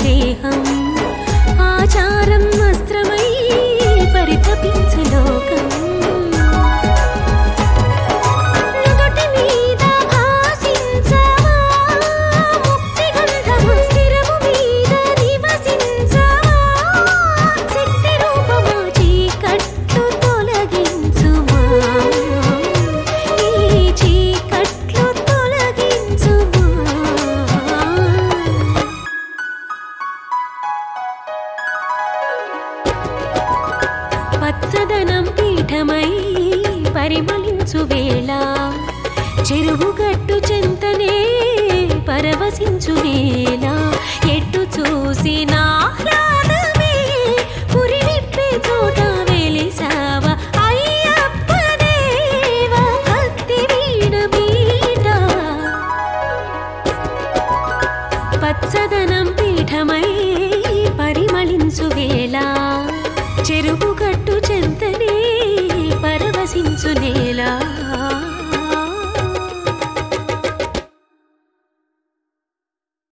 దేహం ఆచారం వస్త్రమై పరితపించు లోకం నుదుటి మీద భాసించవా ముక్తి గంధము శిరము మీద నివసించవా శక్తి రూపము చీకట్లు తొలగించుమా ఈ చీకట్లు తొలగించుమా పచ్చదనం పీఠమై పరిమళించు వేళ చెరువు గట్టు చెంతనే పరవశించు వేళ ఎట్టు చూసినా ఆహ్లాదమే పురి విప్పే చోట వెలిసావ అయ్యప్ప దేవ భక్తి వీణ బీట పచ్చదనం పీఠమై పరిమళించు వేళ చెరుపు గట్టు చెంతనే పరవశించునే